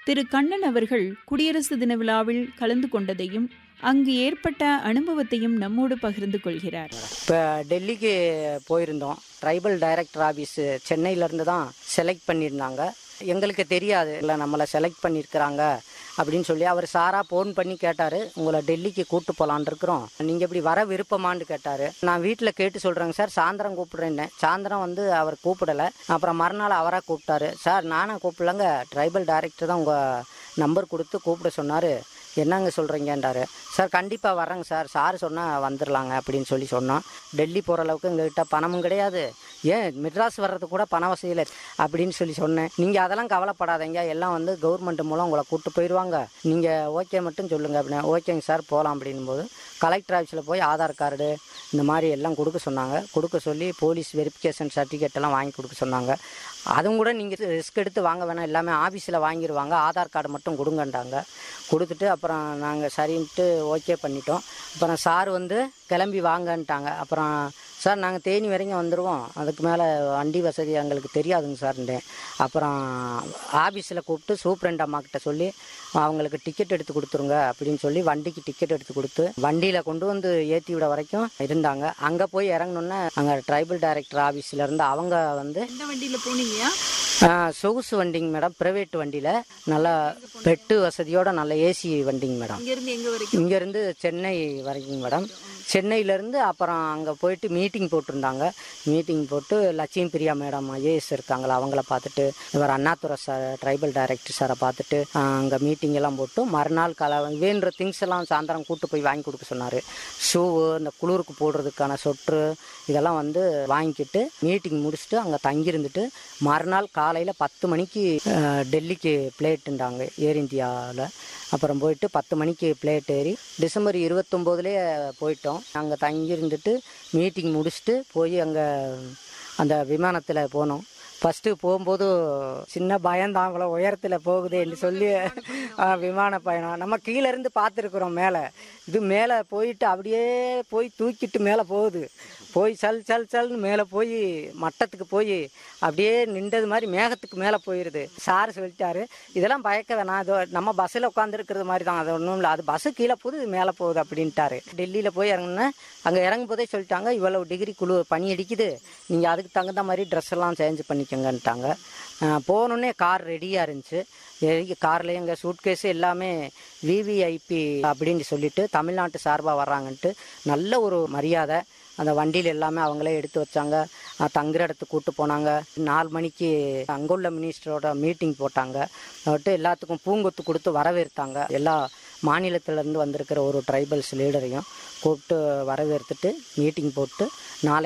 திரு கண்ணன் அவர்கள் குடியரசு தின விழாவில் கலந்து கொண்டதையும் அங்கு ஏற்பட்ட அனுபவத்தையும் நம்மோடு பகிர்ந்து கொள்கிறார் இப்போ டெல்லிக்கு போயிருந்தோம் ட்ரைபல் டைரக்டர் ஆஃபீஸ் சென்னையிலேருந்து தான் செலக்ட் பண்ணியிருந்தாங்க எங்களுக்கு தெரியாது இல்லை நம்மளை செலக்ட் பண்ணியிருக்கிறாங்க அப்படின்னு சொல்லி அவர் சாரா ஃபோன் பண்ணி கேட்டார் உங்களை டெல்லிக்கு கூட்டு போகலான் இருக்கிறோம் நீங்கள் இப்படி வர விருப்பமான்னு கேட்டார் நான் வீட்டில் கேட்டு சொல்கிறேங்க சார் சாயந்தரம் கூப்பிடுறேன்னு சாயந்தரம் வந்து அவர் கூப்பிடலை அப்புறம் மறுநாள் அவராக கூப்பிட்டாரு சார் நானே கூப்பிடலங்க ட்ரைபல் டைரக்டர் தான் உங்கள் நம்பர் கொடுத்து கூப்பிட சொன்னார் என்னங்க சொல்கிறீங்கன்றாரு சார் கண்டிப்பாக வரேங்க சார் சார் சொன்னால் வந்துடலாங்க அப்படின்னு சொல்லி சொன்னோம் டெல்லி போகிற அளவுக்கு எங்ககிட்ட பணமும் கிடையாது ஏன் மெட்ராஸ் வர்றது கூட பண வசதியில் அப்படின்னு சொல்லி சொன்னேன் நீங்கள் அதெல்லாம் கவலைப்படாதீங்க எல்லாம் வந்து கவர்மெண்ட் மூலம் உங்களை கூப்பிட்டு போயிடுவாங்க நீங்கள் ஓகே மட்டும் சொல்லுங்கள் அப்படின்னு ஓகேங்க சார் போகலாம் அப்படின்னும் போது கலெக்டர் ஆஃபீஸில் போய் ஆதார் கார்டு இந்த மாதிரி எல்லாம் கொடுக்க சொன்னாங்க கொடுக்க சொல்லி போலீஸ் வெரிஃபிகேஷன் சர்டிஃபிகேட் எல்லாம் வாங்கி கொடுக்க சொன்னாங்க அதுவும் கூட நீங்கள் ரிஸ்க் எடுத்து வாங்க வேணாம் எல்லாமே ஆஃபீஸில் வாங்கிடுவாங்க ஆதார் கார்டு மட்டும் கொடுங்கன்றாங்க கொடுத்துட்டு அப்புறம் நாங்கள் சரின்ட்டு ஓகே பண்ணிட்டோம் அப்புறம் சார் வந்து கிளம்பி வாங்கன்ட்டாங்க அப்புறம் சார் நாங்கள் தேனி வரைக்கும் வந்துடுவோம் அதுக்கு மேலே வண்டி வசதி எங்களுக்கு தெரியாதுங்க சார்ன்றேன் அப்புறம் ஆஃபீஸில் கூப்பிட்டு சூப்ரண்ட் அம்மாக்கிட்ட சொல்லி அவங்களுக்கு டிக்கெட் எடுத்து கொடுத்துருங்க அப்படின்னு சொல்லி வண்டிக்கு டிக்கெட் எடுத்து கொடுத்து வண்டியில் கொண்டு வந்து ஏற்றி விட வரைக்கும் இருந்தாங்க அங்கே போய் இறங்கணுன்னே அங்கே ட்ரைபல் டைரக்டர் ஆஃபீஸில் இருந்து அவங்க வந்து எந்த வண்டியில் போனீங்க ஆ, சொகுசு வண்டிங்க மேடம் ப்ரைவேட் வண்டியில் நல்லா பெட்டு வசதியோட நல்ல ஏசி வண்டிங்க மேடம் இங்கேருந்து எங்கே வரைக்கும் இங்கேருந்து சென்னை வரைக்கும் மேடம் சென்னையிலேருந்து அப்புறம் அங்கே போயிட்டு மீட்டிங் போட்டிருந்தாங்க மீட்டிங் போட்டு லட்சுமி பிரியா மேடம் ஐஏஎஸ் இருக்காங்களா அவங்கள பார்த்துட்டு இவர் அண்ணாதுரை சார் ட்ரைபல் டைரக்டர் சாரை பார்த்துட்டு அங்கே மீட்டிங் எல்லாம் போட்டு மறுநாள் கால வேணுற திங்ஸ் எல்லாம் சாயந்தரம் கூட்டு போய் வாங்கி கொடுக்க சொன்னார் ஷூவு இந்த குளிருக்கு போடுறதுக்கான சொட்ரு இதெல்லாம் வந்து வாங்கிக்கிட்டு மீட்டிங் முடிச்சுட்டு அங்கே தங்கியிருந்துட்டு மறுநாள் காலையில் பத்து மணிக்கு அஹ், டெல்லிக்கு பிளேட்டுண்டாங்க ஏர் இந்தியாவில் அப்புறம் போயிட்டு பத்து மணிக்கு பிளேட் ஏறி டிசம்பர் இருபத்தொம்போதுலேயே போயிட்டோம் அங்கே தங்கியிருந்துட்டு மீட்டிங் முடிச்சுட்டு போய் அங்கே அந்த விமானத்தில் போனோம் ஃபஸ்ட்டு போகும்போது சின்ன பயம்தான் அவ்வளோ உயரத்தில் போகுதேன்னு சொல்லி ஆ, விமான பயணம் நம்ம கீழே இருந்து பார்த்துருக்குறோம் மேலே இது மேலே போயிட்டு அப்படியே போய் தூக்கிட்டு மேலே போகுது போய் சல் சல் சல்னு மேலே போய் மட்டத்துக்கு போய் அப்படியே நின்றது மாதிரி மேகத்துக்கு மேலே போயிடுது சார் சொல்லிட்டாரு இதெல்லாம் பயக்க வேணாம் அது நம்ம பஸ்ஸில் உட்காந்துருக்கிறது மாதிரி தான் அது ஒன்றும் இல்லை அது பஸ்ஸு கீழே போகுது இது மேலே போகுது அப்படின்ட்டாரு டெல்லியில் போய் இறங்குனேன் அங்கே இறங்கும் போதே சொல்லிட்டாங்க இவ்வளவு டிகிரி குழு பனி அடிக்குது நீங்கள் அதுக்கு தகுந்த மாதிரி ட்ரெஸ் எல்லாம் சேஞ்ச் பண்ணிக்கங்கன்ட்டாங்க போனோடனே கார் ரெடியாக இருந்துச்சு காரில் எங்கள் சூட்கேஸ் எல்லாமே விவிஐபி அப்படின்னு சொல்லிட்டு தமிழ்நாட்டு சார்பாக வர்றாங்கன்ட்டு நல்ல ஒரு மரியாதை அந்த வண்டியில் எல்லாமே அவங்களே எடுத்து வச்சாங்க அஹ் தங்குற இடத்துக்கு கூட்டு போனாங்க நாலு மணிக்கு அங்குள்ள மினிஸ்டரோட மீட்டிங் போட்டாங்க விட்டு எல்லாத்துக்கும் பூங்கொத்து கொடுத்து வரவேற்றாங்க எல்லா மாநிலத்திலேருந்து வந்திருக்கிற ஒரு ட்ரைபல்ஸ் லீடரையும் கூப்பிட்டு வரவேற்றுட்டு மீட்டிங் போட்டு நாளை